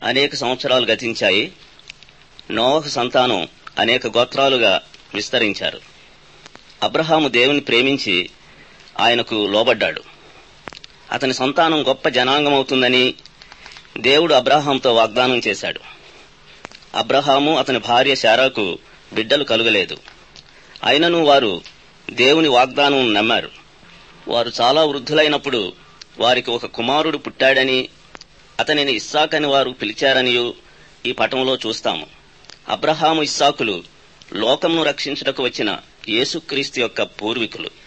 అనేక సంవత్సరాలు గతించాయి నోవహు సంతానం అనేక గోత్రాలుగా విస్తరించారు అబ్రహాము దేవుని ప్రేమించి ఆయనకు లోబడ్డాడు అతని సంతానం గొప్ప జనాంగమవుతుందని దేవుడు అబ్రహాంతో వాగ్దానం చేశాడు అబ్రహాము అతని భార్య శారాకు బిడ్డలు కలుగలేదు అయినను వారు దేవుని వాగ్దానం నమ్మారు వారు చాలా వృద్ధులైనప్పుడు వారికి ఒక కుమారుడు పుట్టాడని అతనిని ఇస్సాకని వారు పిలిచారనియు ఈ పటంలో చూస్తాము అబ్రహాము ఇస్సాకులు లోకమును రక్షించుటకు వచ్చిన యేసుక్రీస్తు యొక్క పూర్వీకులు